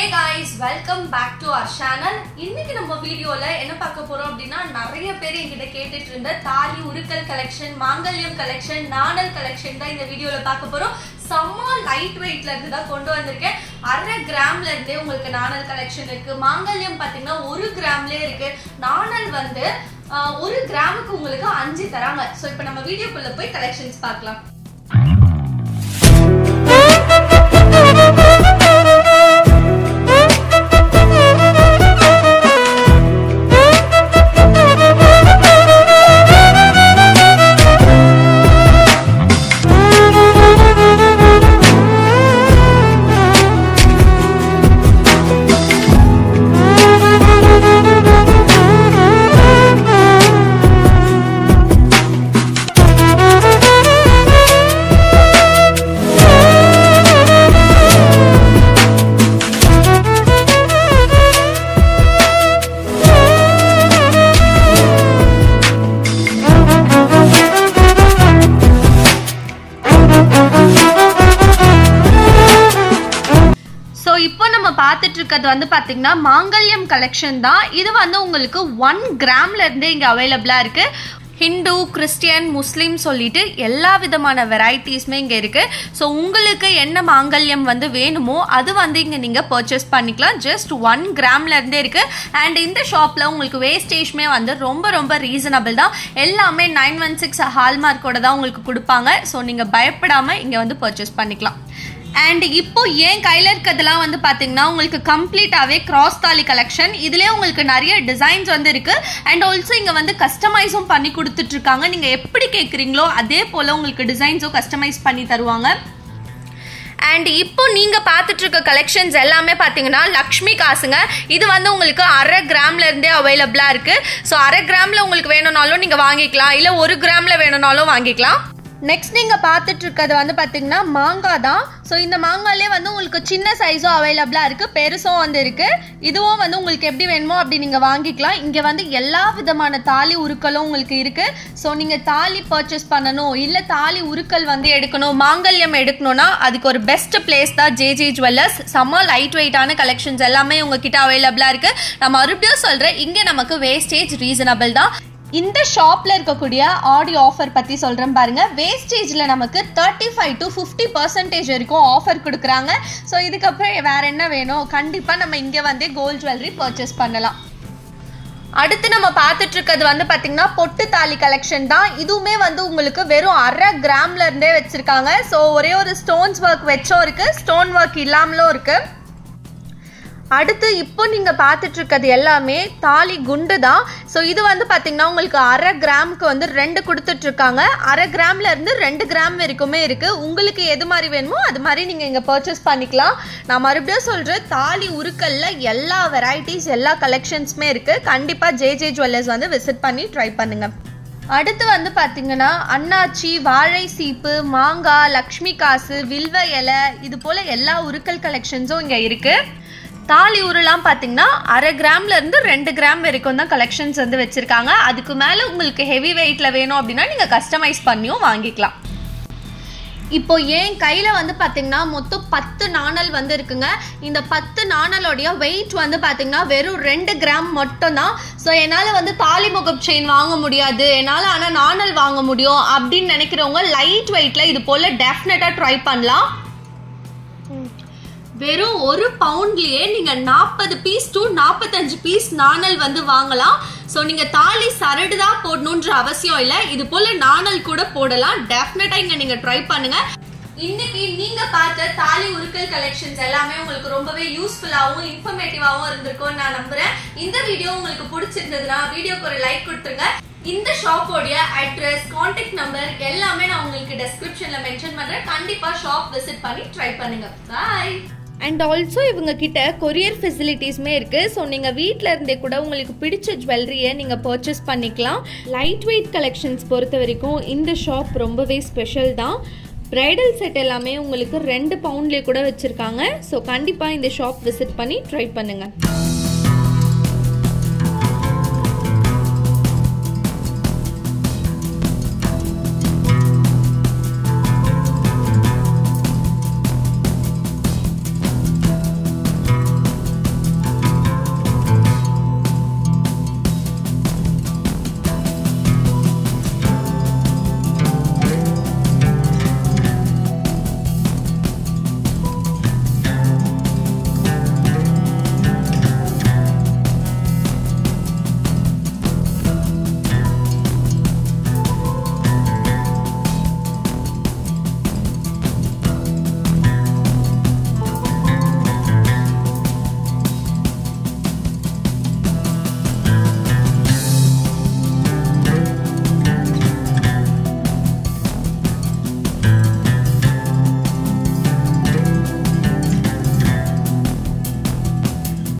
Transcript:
guys welcome back to our channel இன்னைக்கு நம்ம வீடியோல என்ன பார்க்க போறோம் அப்படின்னா நிறைய பேர் என்கிட்ட கேட்டுட்டு இருந்த தாலி உருக்கல் கலெக்ஷன் மாங்கல்யம் கலெக்ஷன் நாணல் கலெக்ஷன் தான் இந்த வீடியோல பார்க்க போறோம் செம்ம லைட் வெயிட்ல இருந்து தான் கொண்டு வந்திருக்கேன் அரை கிராம்ல இருந்தே உங்களுக்கு நாணல் கலெக்ஷன் இருக்கு மாங்கல்யம் பாத்தீங்கன்னா ஒரு கிராம்லயே இருக்கு நாணல் வந்து ஆஹ், ஒரு கிராமுக்கு உங்களுக்கு அஞ்சு தராங்க ஸோ இப்போ நம்ம வீடியோக்குள்ள போய் கலெக்ஷன்ஸ் பார்க்கலாம் ஸோ இப்போ நம்ம பார்த்துட்டு இருக்கிறது வந்து பார்த்தீங்கன்னா மாங்கல்யம் கலெக்ஷன் தான் இது வந்து உங்களுக்கு ஒன் கிராம்ல இருந்தே இங்கே அவைலபிளாக இருக்கு ஹிந்து கிறிஸ்டியன் முஸ்லீம் சொல்லிட்டு எல்லா விதமான வெரைட்டிஸுமே இங்கே இருக்கு ஸோ உங்களுக்கு என்ன மாங்கல்யம் வந்து வேணுமோ அது வந்து இங்கே நீங்கள் பர்ச்சேஸ் பண்ணிக்கலாம் ஜஸ்ட் ஒன் கிராம்ல இருந்தே இருக்கு அண்ட் இந்த ஷாப்பில் உங்களுக்கு வேஸ்டேஜ்மே வந்து ரொம்ப ரொம்ப ரீசனபிள் தான் எல்லாமே நைன் ஒன் சிக்ஸ் ஹால்மார்க்கோட தான் உங்களுக்கு கொடுப்பாங்க ஸோ நீங்கள் பயப்படாமல் இங்கே வந்து பர்ச்சேஸ் பண்ணிக்கலாம் அண்ட் இப்போ ஏன் கையில் இருக்கிறதுலாம் வந்து பார்த்தீங்கன்னா உங்களுக்கு கம்ப்ளீட்டாகவே கிராஸ் தாலி கலெக்ஷன் இதுலேயே உங்களுக்கு நிறைய டிசைன்ஸ் வந்து இருக்கு அண்ட் ஆல்சோ இங்கே வந்து கஸ்டமைஸும் பண்ணி கொடுத்துட்டு இருக்காங்க நீங்கள் எப்படி கேட்குறீங்களோ அதே போல் உங்களுக்கு டிசைன்ஸும் கஸ்டமைஸ் பண்ணி தருவாங்க அண்ட் இப்போ நீங்க பார்த்துட்டு இருக்க கலெக்ஷன்ஸ் எல்லாமே பார்த்தீங்கன்னா லக்ஷ்மி காசுங்க இது வந்து உங்களுக்கு அரை கிராம்ல இருந்தே அவைலபிளா இருக்கு ஸோ அரை கிராம்ல உங்களுக்கு வேணும்னாலும் நீங்க வாங்கிக்கலாம் இல்ல ஒரு கிராம்ல வேணும்னாலும் வாங்கிக்கலாம் நெக்ஸ்ட் நீங்கள் பார்த்துட்டு இருக்கிறது வந்து பார்த்தீங்கன்னா மாங்காய் தான் ஸோ இந்த மாங்காய்லேயே வந்து உங்களுக்கு சின்ன சைஸும் அவைலபிளாக இருக்குது பெருசும் வந்து இருக்குது இதுவும் வந்து உங்களுக்கு எப்படி வேணுமோ அப்படி நீங்கள் வாங்கிக்கலாம் இங்கே வந்து எல்லா விதமான தாலி உருக்களும் உங்களுக்கு இருக்குது ஸோ நீங்கள் தாலி பர்ச்சேஸ் பண்ணணும் இல்லை தாலி உருக்கள் வந்து எடுக்கணும் மாங்கல்யம் எடுக்கணும்னா அதுக்கு ஒரு பெஸ்ட் பிளேஸ் தான் ஜே ஜே ஜுவல்லர்ஸ் செம்ம லைட் வெயிட்டான கலெக்ஷன்ஸ் எல்லாமே உங்ககிட்ட அவைலபிளாக இருக்குது நான் மறுபடியும் சொல்கிறேன் இங்கே நமக்கு வேஸ்டேஜ் ரீசனபிள் தான் இந்த ஷாப்ல இருக்கக்கூடிய ஆடியோ ஆஃபர் பத்தி சொல்றேன் பாருங்க வேஸ்டேஜ்ல நமக்கு thirty five to fifty percentage வரைக்கும் ஆஃபர் கொடுக்குறாங்க ஸோ இதுக்கப்புறம் வேற என்ன வேணும் கண்டிப்பா நம்ம இங்க வந்து கோல்ட் ஜுவல்லரி பர்ச்சேஸ் பண்ணலாம் அடுத்து நம்ம பார்த்துட்டு இருக்கிறது வந்து பார்த்தீங்கன்னா பொட்டு தாலி கலெக்ஷன் தான் இதுவுமே வந்து உங்களுக்கு வெறும் அரை கிராம்ல இருந்தே வச்சிருக்காங்க ஸோ ஒரே ஒரு ஸ்டோன்ஸ் ஒர்க் வச்சும் இருக்கு ஸ்டோன் ஒர்க் இல்லாமலும் இருக்கு அடுத்து இப்போ நீங்கள் பார்த்துட்டு இருக்கிறது எல்லாமே தாலி குண்டு தான் ஸோ இது வந்து பார்த்தீங்கன்னா உங்களுக்கு அரை கிராமுக்கு வந்து ரெண்டு கொடுத்துட்டு இருக்காங்க அரை கிராம்ல இருந்து ரெண்டு கிராம் வரைக்குமே இருக்கு உங்களுக்கு எது மாதிரி வேணுமோ அது மாதிரி நீங்கள் இங்கே பர்ச்சேஸ் பண்ணிக்கலாம் நான் மறுபடியும் சொல்கிறேன் தாலி உருக்கல்ல எல்லா வெரைட்டிஸ் எல்லா கலெக்ஷன்ஸுமே இருக்கு கண்டிப்பாக ஜே ஜே ஜுவல்லர்ஸ் வந்து விசிட் பண்ணி ட்ரை பண்ணுங்க அடுத்து வந்து பார்த்தீங்கன்னா அன்னாச்சி வாழை சீப்பு மாங்காய் லக்ஷ்மி காசு வில்வ இலை இது போல எல்லா உருக்கல் கலெக்ஷன்ஸும் இங்கே இருக்கு தாலி உருலாம் பார்த்தீங்கன்னா அரை கிராம்ல இருந்து ரெண்டு கிராம் வரைக்கும் தான் கலெக்ஷன்ஸ் வந்து வச்சிருக்காங்க அதுக்கு மேலே உங்களுக்கு ஹெவி வெயிட்ல வேணும் அப்படின்னா நீங்கள் கஸ்டமைஸ் பண்ணியும் வாங்கிக்கலாம் இப்போ என் கையில் வந்து பார்த்தீங்கன்னா மொத்தம் பத்து நாணல் வந்து இருக்குங்க இந்த பத்து நாணலோடைய வெயிட் வந்து பார்த்தீங்கன்னா வெறும் ரெண்டு கிராம் மட்டும்தான் ஸோ என்னால் வந்து தாலி முகப் செயின் வாங்க முடியாது என்னால் ஆனால் நாணல் வாங்க முடியும் அப்படின்னு நினைக்கிறவங்க லைட் வெயிட்டில் இது போல் டெஃபினட்டாக ட்ரை பண்ணலாம் வெறும் ஒரு பவுண்ட்லயே நீங்க நாற்பது பீஸ் டு நாற்பத்தஞ்சு பீஸ் நாணல் வந்து வாங்கலாம் ஸோ நீங்க தாலி சரடு தான் போடணுன்ற அவசியம் இல்லை இது போல நாணல் கூட போடலாம் டெஃபினட்டா இங்க நீங்க ட்ரை பண்ணுங்க இன்னைக்கு நீங்க பார்த்த தாலி உருக்கல் கலெக்ஷன்ஸ் எல்லாமே உங்களுக்கு ரொம்பவே யூஸ்ஃபுல்லாகவும் இன்ஃபர்மேட்டிவாகவும் இருந்திருக்கும்னு நான் நம்புறேன் இந்த வீடியோ உங்களுக்கு பிடிச்சிருந்ததுன்னா வீடியோக்கு ஒரு லைக் கொடுத்துருங்க இந்த ஷாப்போடைய அட்ரஸ் கான்டாக்ட் நம்பர் எல்லாமே நான் உங்களுக்கு டெஸ்கிரிப்ஷன்ல மென்ஷன் பண்றேன் கண்டிப்பா ஷாப் விசிட் பண்ணி ட்ரை பண்ணுங்க பாய் அண்ட் ஆல்சோ இவங்க கிட்ட கொரியர் ஃபெசிலிட்டிஸுமே இருக்குது ஸோ நீங்கள் வீட்டில் இருந்தே கூட உங்களுக்கு பிடிச்ச ஜுவல்லரியை நீங்கள் பர்ச்சேஸ் பண்ணிக்கலாம் லைட் வெயிட் கலெக்ஷன்ஸ் பொறுத்த வரைக்கும் இந்த ஷாப் ரொம்பவே ஸ்பெஷல் தான் ப்ரைடல் செட் எல்லாமே உங்களுக்கு ரெண்டு பவுண்ட்லேயே கூட வச்சுருக்காங்க ஸோ கண்டிப்பாக இந்த ஷாப் விசிட் பண்ணி ட்ரை பண்ணுங்கள்